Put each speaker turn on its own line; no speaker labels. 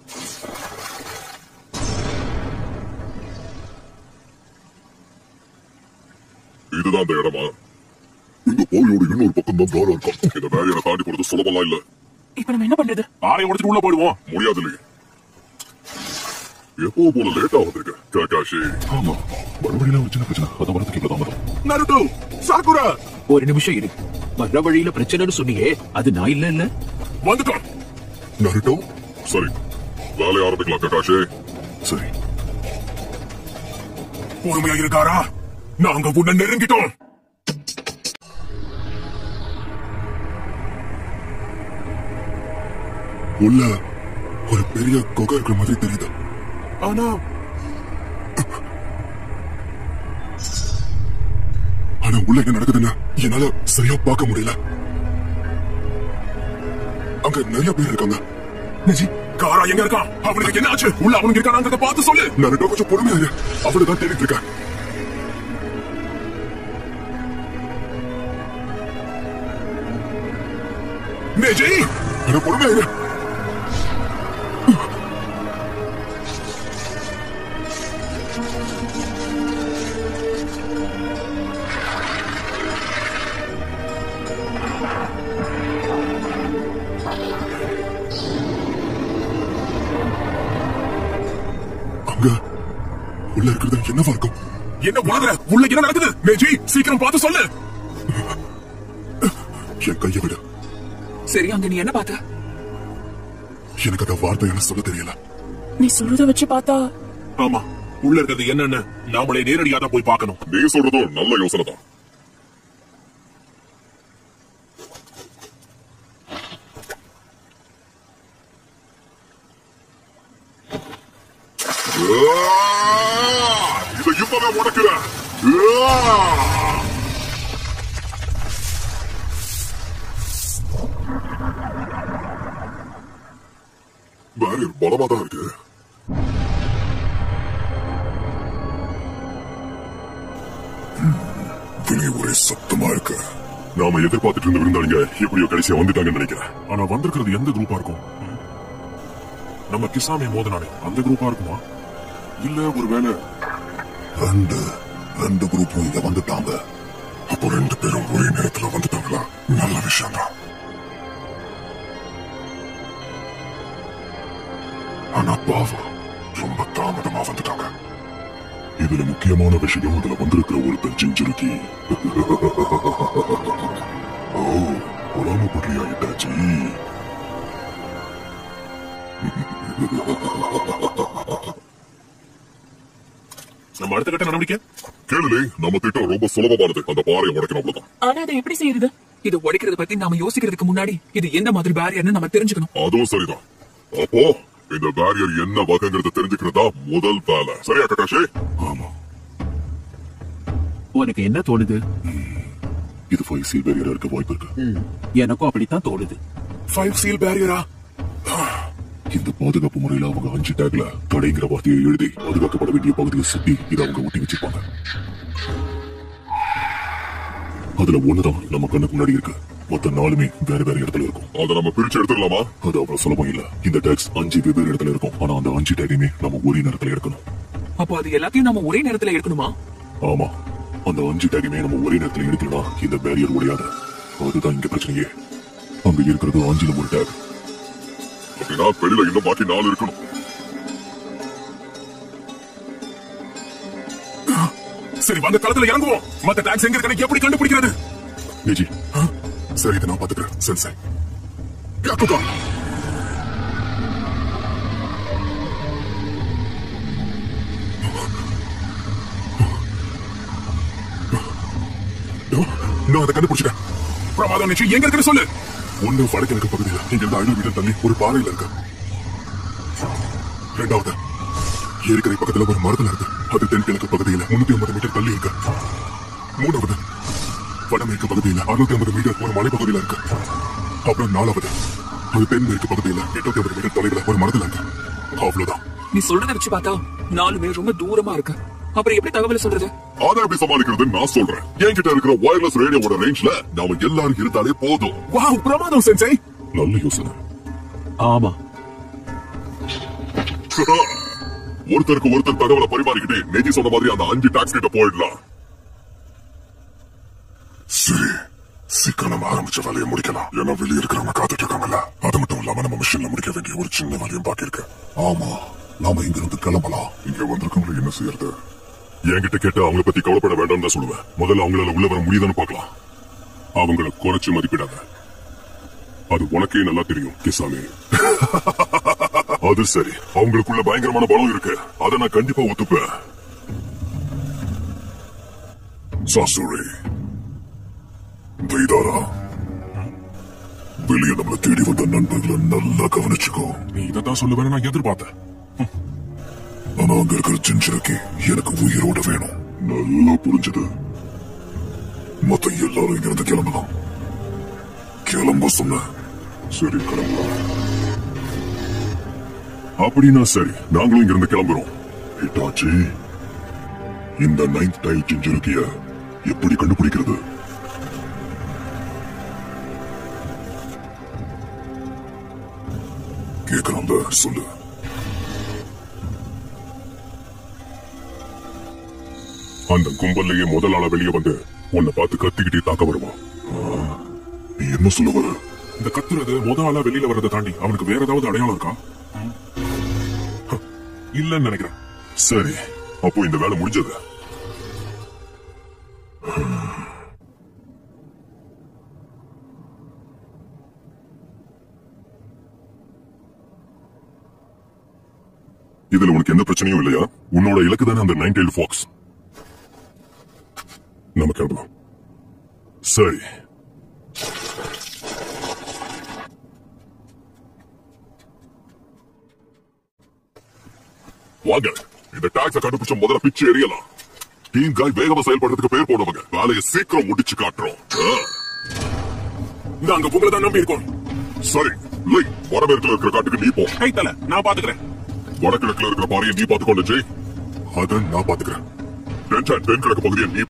இதுதான் அந்த இடமா இந்த பாதையோட இன்னொரு பக்கம் தான் தாரா இருக்கும் இந்த பேரியரை தாண்டி போறது சுலபம்லாம் இல்ல
இப்ப நம்ம என்ன பண்றது
ஆரை உடைச்சிட்டு உள்ள போயிடுவோம்
முடியாது இல்லையே எப்போ போல லேட்டா வந்திருக்க காக்காஷி
ஆமா வடவழியில ஒரு சின்ன பிரச்சனை அதான் வரதுக்கு இவ்வளவு தாமதம்
நருட்டோ சாக்குரா
ஒரு நிமிஷம் இரு வர்ற வழியில பிரச்சனைன்னு சொன்னியே அது நான் இல்ல இல்ல
வந்துட்டோம்
நருட்டோ சரி வேலையை ஆரம்பிக்கலாம் காக்காஷி
சரி
பொறுமையா இருக்காரா நாங்க உன்னை நெருங்கிட்டோம்
உள்ள ஒரு பெரிய குகை இருக்கிற மாதிரி தெரியுது
ஆனா
ஆனா உள்ள என்ன நடக்குதுன்னு என்னால சரியா பார்க்க முடியல அங்க நிறைய பேர் இருக்காங்க
நிஜி காரா எங்க இருக்கான் அவனுக்கு என்ன ஆச்சு உள்ள அவனுக்கு இருக்கானாங்கிறத பார்த்து சொல்லு
நருட்டோ கொஞ்சம் பொறுமையா இரு அவனை தான் தேடிட்டு இருக்கேன்
நிஜி
அட பொறுமையா இரு அங்க உள்ள இருக்கிறது என்னவா இருக்கும்
என்ன உலகுற உள்ள என்ன நடக்குது நிஜி சீக்கிரம் பார்த்து சொல்லு
என் கையை விடு
சரி அங்க நீ என்ன பார்த்த
எனக்கு அந்த வார்த்தை என்ன சொல்ல தெரியல
நீ சொல்றத வச்சு பார்த்தா
ஆமா உள்ள இருக்கிறது என்னன்னு நாமளே நேரடியா தான் போய் பார்க்கணும்
நீ சொல்றதும் நல்ல யோசனை தான் இதை இப்பவே உடைக்கிறேன் பேரியர் பலமா தான் இருக்கு வெளியே ஒரே சத்தமா இருக்கு நாம எதிர்பார்த்துட்டு இருந்த விருந்தாளிங்க எப்படியோ கடைசியா வந்துட்டாங்கன்னு நினைக்கிறேன்
ஆனா வந்திருக்கிறது எந்த குரூப்பா இருக்கும் நம்ம கிசாமே மோதனானே அந்த குரூப்பா இருக்குமா இல்ல ஒருவேளை
ரெண்டு ரெண்டு குரூப்பும் இங்க வந்துட்டாங்க அப்போ ரெண்டு பேரும் ஒரே நேரத்துல வந்துட்டாங்களா நல்ல விஷயம் தான் ஆனா பாவம் ரொம்ப தாமதமா வந்துட்டாங்க இதுல முக்கியமான விஷயம் அதுல வந்திருக்கிற ஒருத்தன் சிஞ்சிருக்கி ஓ பொறாமப்படுறியா இட்டாச்சி
நம்ம அடுத்த கட்ட நடவடிக்கை
கேளுலே நம்ம திட்டம் ரொம்ப சுலபமானது அந்த பாறையை உடைக்கணும் அவ்வளவுதான்
ஆனா அதை எப்படி செய்யறது
இது உடைக்கிறத பத்தி நாம யோசிக்கிறதுக்கு முன்னாடி இது எந்த மாதிரி பேரியர்னு நம்ம தெரிஞ்சுக்கணும்
அதுவும் சரிதான் அப்போ இந்த பேரியர் என்ன வகைங்கிறத தெரிஞ்சுக்கிறதா முதல் வேலை சரியா கட்டாஷே ஆமா
உனக்கு என்ன தோணுது
இது ஃபைவ் சீல் பேரியரா இருக்க வாய்ப்பு இருக்கு
எனக்கும் அப்படித்தான் தோணுது
ஃபைவ் சீல் பேரியரா
இந்த பாதுகாப்பு முறையில அவங்க அஞ்சு டேக்ல தடைங்கிற வார்த்தையை எழுதி பாதுகாக்கப்பட வேண்டிய பகுதியை சுத்தி இதை அவங்க ஒட்டி வச்சிருப்பாங்க அதுல ஒண்ணுதான் நம்ம கண்ணுக்கு முன்னாடி இருக்கு மொத்த நாலுமே வேற வேற இடத்துல இருக்கும் அதை நம்ம பிரிச்சு எடுத்துடலாமா அது அவ்வளவு சுலபம் இல்ல இந்த டேக்ஸ் அஞ்சு வெவ்வேறு இடத்துல இருக்கும் ஆனா அந்த அஞ்சு டேக்கையுமே நம்ம ஒரே நேரத்துல எடுக்கணும்
அப்போ அது எல்லாத்தையும் நம்ம ஒரே நேரத்துல எடுக்கணுமா
ஆமா அந்த அஞ்சு டேக்குமே நம்ம ஒரே நேரத்துல எடுக்கலனா இந்த பேரியர் உடையாது அதுதான் இங்க பிரச்சனையே அங்க இருக்கிறது அஞ்சுல ஒரு டேக் அப்படின்னா வெளியில இன்னும் பாக்கி நாலு இருக்கணும்
சரி வாங்க களத்துல இறங்குவோம் மத்த டாக்ஸ் எங்க இருக்கணும் எப்படி கண்டுபிடிக்கிறது
நிஜி சரி இதை நான் பாத்துக்கிறேன் சென்சை யாக்குகா நான் அதை கண்டுபிடிச்சிட்டேன்
பிரமாதம் நிச்சயம் எங்க இருக்குன்னு சொல்லு
ஒண்ணு வடகிழக்கு பகுதியில் இங்க இருந்து ஐநூறு மீட்டர் தள்ளி ஒரு பாறையில இருக்கு ரெண்டாவது ஏரிக்கரை பக்கத்துல ஒரு மரத்துல இருக்கு அது தென்கிழக்கு பகுதியில முன்னூத்தி ஐம்பது மீட்டர் தள்ளி இருக்கு மூணாவது வடமேற்கு பகுதியில அறுநூத்தி ஐம்பது மீட்டர் ஒரு மலை பகுதியில இருக்கு அப்புறம் நாலாவது அது தென்மேற்கு பகுதியில எட்நூத்தி ஐம்பது மீட்டர் தொலைவில் ஒரு மரத்துல இருக்கு அவ்வளவுதான்
நீ சொல்றத வச்சு பார்த்தா நாலுமே ரொம்ப தூரமா இருக்கு அப்புறம் எப்படி தகவல் சொல்றது
அதை எப்படி சமாளிக்கிறது நான் சொல்றேன் என்கிட்ட இருக்கிற வயர்லெஸ் ரேடியோவோட ரேஞ்ச்ல நாம எல்லாரும் இருந்தாலே போதும்
வாவ் பிரமாதம் சென்சை
நல்ல யோசனை
ஆமா
ஒருத்தருக்கு ஒருத்தர் தகவலை பரிமாறிக்கிட்டு நெஜி சொன்ன மாதிரி அந்த அஞ்சு டாக்ஸ் கிட்ட போயிடலாம் சரி சீக்கிரம் நம்ம ஆரம்பிச்ச வேலையை முடிக்கலாம் ஏன்னா வெளியே இருக்கிறவங்க காத்துட்டு இருக்காங்கல்ல அது மட்டும் இல்லாம நம்ம மிஷின்ல முடிக்க வேண்டிய ஒரு சின்ன வேலையும் பாக்கி இருக்கு ஆமா நாம இங்க இருந்து கிளம்பலாம் இங்க வந்திருக்கவங்களை என்ன செய்யறது என்கிட்ட கேட்டு அவங்கள பத்தி கவலைப்பட வேண்டாம்னு தான் சொல்லுவேன் முதல்ல அவங்களால உள்ள வர முடியுதான்னு பார்க்கலாம் அவங்கள குறைச்சு மதிப்பிடாத அது உனக்கே நல்லா தெரியும் கிசாமி அது சரி அவங்களுக்குள்ள பயங்கரமான பலம் இருக்கு அதை நான் கண்டிப்பா ஒத்துப்பேன் சாசுரி வைதாரா வெளியே நம்மள தேடி வந்த நண்பர்களை நல்லா கவனிச்சுக்கோ
நீ இதைத்தான் சொல்லுவேன்னு நான் எதிர்பார்த்தேன்
ஆனா அங்க இருக்கிற சின்சிரக்கி எனக்கு உயிரோட வேணும் நல்லா புரிஞ்சது மத்த எல்லாரும் இங்க இருந்து கிளம்பலாம் கிளம்ப சொன்ன சரி கிளம்பலாம் அப்படின்னா சரி நாங்களும் இங்க இருந்து கிளம்புறோம் ஹிட்டாச்சி இந்த நைன்த் டைல் சின்சிரக்கிய எப்படி கண்டுபிடிக்கிறது கேக்குறாங்க சொல்லு அந்த கும்பல்லையே முதல் ஆளா வெளியே வந்து உன்னை பார்த்து கத்திக்கிட்டே தாக்க வருவான் நீ என்ன சொல்ல வர
இந்த கத்துறது முத ஆளா வெளியில வர்றதை தாண்டி அவனுக்கு வேற ஏதாவது அடையாளம் இருக்கா ஹ, இல்லன்னு நினைக்கிறேன்
சரி அப்போ இந்த வேலை முடிஞ்சது இதுல உனக்கு எந்த பிரச்சனையும் இல்லையா உன்னோட இலக்கு தானே அந்த நைன் டெயில் ஃபாக்ஸ் நம்ம கிளம்பலாம் சரி வாங்க இந்த டாக்ஸ கண்டுபிடிச்ச முதல்ல பிச்சு எறியலாம் டீம் காய் வேகமா செயல்படுறதுக்கு பேர் போனவங்க வேலையை சீக்கிரம் முடிச்சு காட்டுறோம் ஆ,
இந்த அங்க உங்களை தான் நம்பி இருக்கோம்
சரி லை வடமேற்குல இருக்கிற காட்டுக்கு நீ போ
கை தல நான் பாத்துக்கிறேன்
வடகிழக்குல இருக்கிற பாறையை நீ பாத்துக்கொண்டு ஜெய் அத நான் பாத்துக்கிறேன் தென் தென்கிழக்கு பகுதியை நீ